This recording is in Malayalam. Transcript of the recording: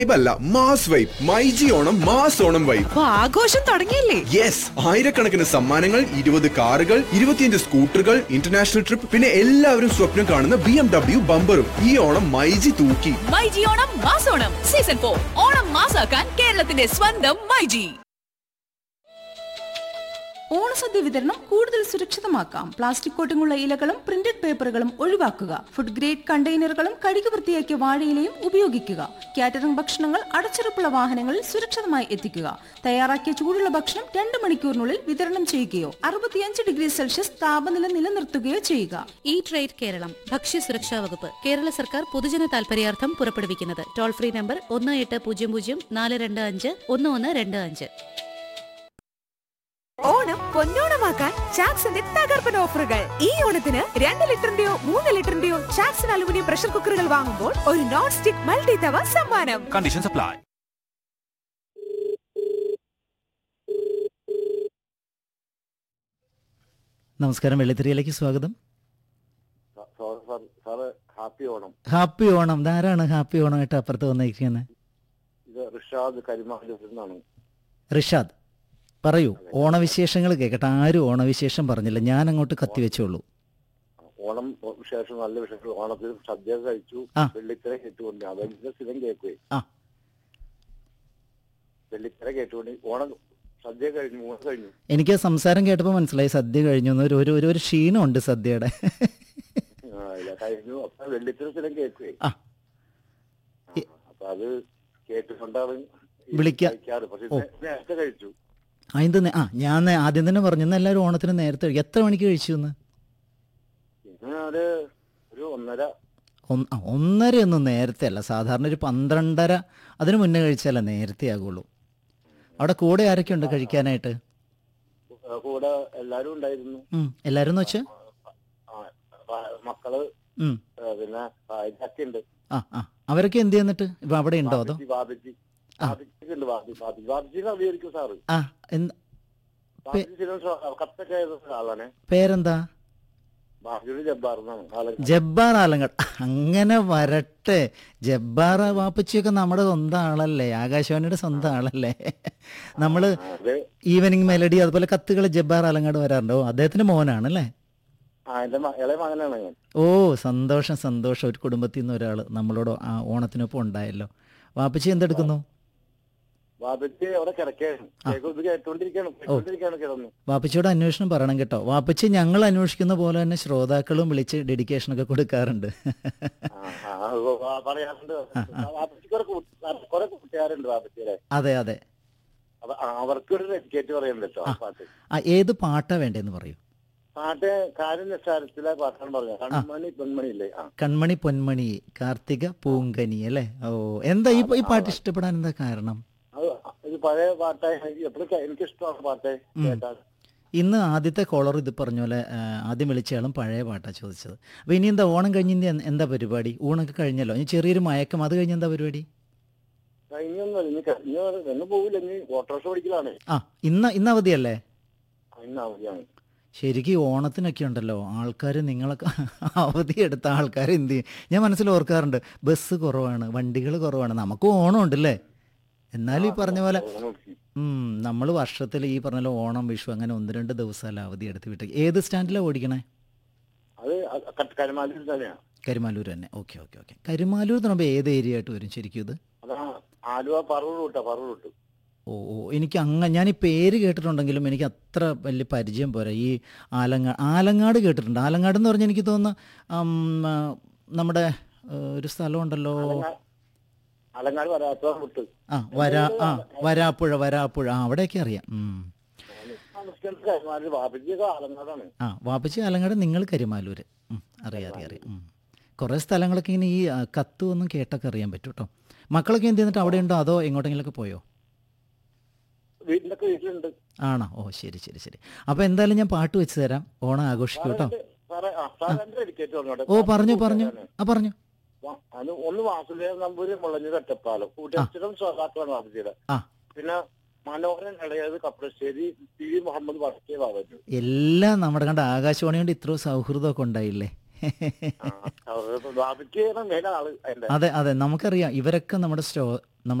വൈബല്ല mass vibe myG Onam mass Onam vibe അപ്പൊ ആഘോഷം തുടങ്ങിയില്ലേ യെസ് ആയിരക്കണക്കിന് സമ്മാനങ്ങൾ ഇരുപത് കാറുകൾ ഇരുപത്തിയഞ്ച് സ്കൂട്ടറുകൾ ഇന്റർനാഷണൽ ട്രിപ്പ് പിന്നെ എല്ലാവരും സ്വപ്നം കാണുന്ന ബി എം ഡബ്ല്യു ബമ്പറും ഈ ഓണം മൈജി തൂക്കി മൈജി ഓണം മാസോണം സീസൺ ഫോർ ഓണം മാസാക്കാൻ കേരളത്തിന്റെ സ്വന്തം മൈജി ഓണസദ്യ വിതരണം കൂടുതൽ സുരക്ഷിതമാക്കാം പ്ലാസ്റ്റിക് കോട്ടിങ്ങുള്ള ഇലകളും പ്രിന്റഡ് പേപ്പറുകളും ഒഴിവാക്കുക ഫുഡ് ഗ്രേഡ് കണ്ടെയ്നറുകളും കഴുകി വൃത്തിയാക്കിയ വാഴയിലയും ഉപയോഗിക്കുക കാറ്ററിംഗ് ഭക്ഷണങ്ങൾ അടച്ചുറപ്പുള്ള വാഹനങ്ങളിൽ സുരക്ഷിതമായി എത്തിക്കുക തയ്യാറാക്കിയ ചൂടുള്ള ഭക്ഷണം രണ്ട് മണിക്കൂറിനുള്ളിൽ വിതരണം ചെയ്യുകയോ അറുപത്തിയഞ്ച് ഡിഗ്രി സെൽഷ്യസ് താപനില നിലനിർത്തുകയോ ചെയ്യുക ഈ ട്രേഡ് കേരളം ഭക്ഷ്യസുരക്ഷാ വകുപ്പ് കേരള സർക്കാർ പൊതുജന താൽപര്യാർത്ഥം പുറപ്പെടുവിക്കുന്നത് ടോൾ ഫ്രീ നമ്പർ ഒന്ന് എട്ട് പൂജ്യം പൂജ്യം നാല് രണ്ട് അഞ്ച് ഒന്ന് ഒന്ന് രണ്ട് അഞ്ച് ഓണം പൊന്നോണമാക്കാൻ ചാക്സിന്റെ തകർപ്പൻ ഓഫറുകൾ ഈ ഓണത്തിന് രണ്ട് ലിറ്ററിന്റെയോ മൂന്ന് ലിറ്ററിന്റെയോ ചാക്സൺ അലുമിനിയം പ്രഷർ കുക്കറുകൾ വാങ്ങുമ്പോൾ ഒരു നോൺ സ്റ്റിക് മൾട്ടി തവ സമ്മാനം Conditions apply. നമസ്കാരം വെള്ളിത്തിരിയിലേക്ക് സ്വാഗതം sir sir sir happy Onam happy Onam ധാരാണ് ഹാപ്പി ഓണമായിട്ട് അപ്പുറത്ത് വന്നിരിക്കുന്നത് ഇത് റിഷാദ് കരിമാലൂരിൽ നിന്നാണ് റിഷാദ് പറയൂ ഓണവിശേഷങ്ങൾ കേൾക്കട്ടെ ആരും ഓണവിശേഷം പറഞ്ഞില്ല ഞാൻ അങ്ങോട്ട് കത്തിവെച്ചോളൂ ഓണം വിശേഷം നല്ല വിശേഷം ഓണത്തിന് സദ്യ കഴിച്ചു ആ. വെള്ളിത്തിര കേട്ടുകൊണ്ട് അതെന്റെ സ്ഥിരം കേൾക്കുവേ ആ. വെള്ളിത്തിര കേട്ടുകൊണ്ട് ഓണം സദ്യ കഴിഞ്ഞു മൂന്ന് കഴിഞ്ഞു എനിക്ക് സംസാരം കേട്ടപ്പോൾ മനസ്സിലായി സദ്യ കഴിഞ്ഞു എന്ന് ഒരു ഒരു ഒരു- ഒരു ക്ഷീണമുണ്ട് സദ്യയുടെ ആ, ഇല്ല, കഴിഞ്ഞു അപ്പൊ വെള്ളിത്തിര സ്ഥിരം കേൾക്കുവേ ആ. ആ, അപ്പൊ അത് കേട്ടുകൊണ്ടാണ് ഈ വിളിക്ക- കഴിക്കാറ് പക്ഷെ ഓ. ഇത് നേരത്തെ കഴിച്ചു അതിന്റെ നേ- ആ ഞാൻ നേ- ആദ്യം തന്നെ പറഞ്ഞു ഇന്ന് എല്ലാവരും ഓണത്തിന് നേരത്തെ കഴിക്കും എത്ര മണിക്ക് കഴിച്ചു എന്ന് ഇന്ന് ഒരു ഒരു ഒന്നര ഒന്ന് ആ, ഒന്നര ഒന്നും നേരത്തെ അല്ല സാധാരണ ഒരു പന്ത്രണ്ടര അതിന് മുന്നേ കഴിച്ചാലേ നേരത്തെ ആകുള്ളൂ അവിടെ കൂടെ ആരൊക്കെ ഉണ്ട് കഴിക്കാനായിട്ട് ആ, കൂടെ എല്ലാരും ഉണ്ടായിരുന്നു ഉം, എല്ലാരും എന്ന് വെച്ചാൽ ആ, ആ, മക്കള് ഉം ആ, പിന്നെ ഇതൊക്കെ ഉണ്ട് ആ ആ അവരൊക്കെ എന്ത് ചെയ്യുന്നിട്ട് ഇപ്പൊ അവിടെ ഉണ്ടോ അതോ ബാബിജി ബാബിജി ഉണ്ട് ബാബി ബാബി ബാബിജിനെ അറിയായിരിക്കും സാറ് ആ എന്ത് ബാബിജി സ്ഥിരം സ- കത്തൊക്കെ എഴുതുന്ന ആളാണ് പേരെന്താ ബാബിയുടെ ജബ്ബാർ എന്നാണ് ആളെ ജബ്ബാർ ആലങ്കട് അങ്ങനെ വരട്ടെ ജബ്ബാർ വാപ്പച്ചിയൊക്കെ നമ്മുടെ സ്വന്തം ആളല്ലേ ആകാശവാണിയുടെ സ്വന്തം ആളല്ലേ നമ്മള് അത് ഈവനിങ് മെലഡി അതുപോലെ കത്തുകൾ ജബ്ബാർ ആലങ്ങാട് വരാറുണ്ടോ അദ്ദേഹത്തിന്റെ മോനാണല്ലേ ആ എന്റെ മ- ഇളയ മകനാണ് ഞാൻ ഓ സന്തോഷം സന്തോഷം ഒരു കുടുംബത്തിൽ നിന്ന് ഒരാൾ നമ്മളോട് ആ ഓണത്തിനൊപ്പം ഉണ്ടായല്ലോ വാപ്പച്ചി എന്തെടുക്കുന്നു ബാബിജി അവിടെ കിടക്കാണ് കേൾക്കുന്നത് കേട്ടോണ്ടിരിക്കാണ് കേട്ടോണ്ടിരിക്കാണ് കിടന്നു വാപ്പച്ചിയോട് അന്വേഷണം പറയണം കേട്ടോ വാപ്പച്ചി ഞങ്ങൾ അന്വേഷിക്കുന്ന പോലെ തന്നെ ശ്രോതാക്കളും വിളിച്ച് ഡെഡിക്കേഷനൊക്കെ കൊടുക്കാറുണ്ട് ആ, ആ, ആ, ആ, പറയാറുണ്ട് ബാബിജി കുറെ കൂട്ട്- കുറെ കൂട്ടുകാരുണ്ട് ബാബിജിയുടെ അതെ അതെ അപ്പൊ അവർക്കൊരു ഡെഡിക്കേറ്റ് പറയുന്നുണ്ട് കേട്ടോ ആ പാട്ട് ആ ഏത് പാട്ടാ വേണ്ടതെന്ന് പറയൂ പാട്ട് കാര്യം നിസ്സാരത്തിലെ പാട്ടാണ് പറഞ്ഞത് കൺമണി പെൺമണി ഇല്ലേ ആ കൺമണി പൊന്മണി കാർത്തിക പൂങ്കനി അല്ലേ ഓ എന്താ ഈ ഈ പാട്ട് ഇഷ്ടപ്പെടാൻ എന്താ കാരണം അത് ഇത് പഴയ പാട്ടായി എപ്പോഴും എനിക്ക് ഇഷ്ടമാണ് പാട്ട് കേട്ടാൽ ഇന്ന് ആദ്യത്തെ കോളർ ഇത് പറഞ്ഞ പോലെ ആ, ആദ്യം വിളിച്ചയാളും പഴയ പാട്ടാ ചോദിച്ചത് അപ്പോൾ ഇനി എന്താ ഓണം കഴിഞ്ഞ് ഇനി എന്ത് എന്താ പരിപാടി ഊണൊക്കെ കഴിഞ്ഞല്ലോ ഇനി ചെറിയൊരു മയക്കം അത് കഴിഞ്ഞ് എന്താ പരിപാടി കഴിഞ്ഞൊന്നും ഇനി ക- ഇനി എന്ന് പോവില്ല ഇനി ഓട്ടോറിക്ഷ ഓടിക്കലാണ് ആ ഇന്ന് ഇന്ന് അവധിയല്ലേ ഇന്ന് അവധിയാണ് ശരിക്കും ഈ ഓണത്തിനൊക്കെ ഉണ്ടല്ലോ ആൾക്കാർ നിങ്ങളൊക്കെ അവധി എടുത്ത ആൾക്കാർ എന്ത് ചെയ്യും ഞാൻ മനസ്സിൽ ഓർക്കാറുണ്ട് ബസ് കുറവാണ് വണ്ടികൾ കുറവാണ് നമുക്കും ഓണം ഉണ്ടല്ലേ എന്നാലും ഈ പറഞ്ഞ പോലെ നമ്മൾ വർഷത്തിൽ ഈ പറഞ്ഞ പോലെ ഓണം വിഷു അങ്ങനെ ഒന്ന് രണ്ട് ദിവസമല്ല അവധി എടുത്ത് വിട്ട് ഏത് സ്റ്റാൻഡിലാണ് ഓടിക്കണേ അത് ക- കരുമാലൂർ തന്നെയാണ് കരുമാലൂർ തന്നെ ഓക്കെ ഓക്കെ ഓക്കെ കരുമാലൂർ എന്ന് പറയുമ്പോൾ ഏത് ഏരിയ ആയിട്ട് വരും ശരിക്കും ഇത് അതാ ആലുവ പറവൂർ റൂട്ടാ പറവൂർ റൂട്ട് ഓ ഓ എനിക്ക് അങ്ങ ഞാൻ ഈ പേര് കേട്ടിട്ടുണ്ടെങ്കിലും എനിക്ക് അത്ര വലിയ പരിചയം പോരാ ഈ ആലങ്ങാട് ആലങ്ങാട് കേട്ടിട്ടുണ്ട് ആലങ്ങാട് എന്ന് പറഞ്ഞാൽ എനിക്ക് തോന്നുന്നു ഉം, ആ, നമ്മുടെ ആ, ഒരു സ്ഥലമുണ്ടല്ലോ അലങ്ങാട് വരാത്ത റൂട്ട് ആ വരാ ആ വരാപ്പുഴ വരാപ്പുഴ ആ അവിടെയൊക്കെ അറിയാം ഉം. കരുമാലൂർ ബാബിജിയൊക്കെ ആലങ്ങാടാണ് ആ വാപ്പച്ചി ആലങ്ങാട് നിങ്ങൾ കരുമാലൂര് ഉം, അറിയാം അറിയാം അറിയാം ഉം. കുറേ സ്ഥലങ്ങളൊക്കെ ഇങ്ങനെ ഈ ആ, കത്ത് ഒന്നും കേട്ടൊക്കെ അറിയാൻ പറ്റും കേട്ടോ മക്കളൊക്കെ എന്ത് ചെയ്യുന്നിട്ട് അവിടെ ഉണ്ടോ അതോ എങ്ങോട്ടെങ്കിലൊക്കെ പോയോ വീട്ടിലൊക്കെ വീട്ടിലുണ്ട് ആണോ ഓ ശരി ശരി ശരി അപ്പോൾ എന്തായാലും ഞാൻ പാട്ട് വെച്ച് തരാം ഓണം ആഘോഷിക്കും കേട്ടോ സാറേ ആ സാറേ എന്റെ ഡെഡിക്കേറ്റ് പറഞ്ഞോട്ടെ ഓ പറഞ്ഞു പറഞ്ഞു ആ പറഞ്ഞു വാ- അത് ഒന്ന് വാസുദേവ നമ്പൂരി മുളഞ്ഞത് ഒറ്റപ്പാലം കൂട്ടസ്ഥിരം സ്വതാക്കളാണ് ബാബുജിയുടെ ആ പിന്നെ മനോഹരൻ ഇളയത് കപ്പളശ്ശേരി പി വി മുഹമ്മദ് വടക്കേ ബാബു എല്ലാം നമ്മുടെ കണ്ട ആകാശവാണി കൊണ്ട് ഇത്രയും സൗഹൃദമൊക്കെ ഉണ്ടായില്ലേ ബാബയ്ക്ക് മെയിൻ ആള് അതിന്റെ അതെ അതെ നമുക്കറിയാം ഇവരൊക്കെ നമ്മുടെ സ്റ്റോ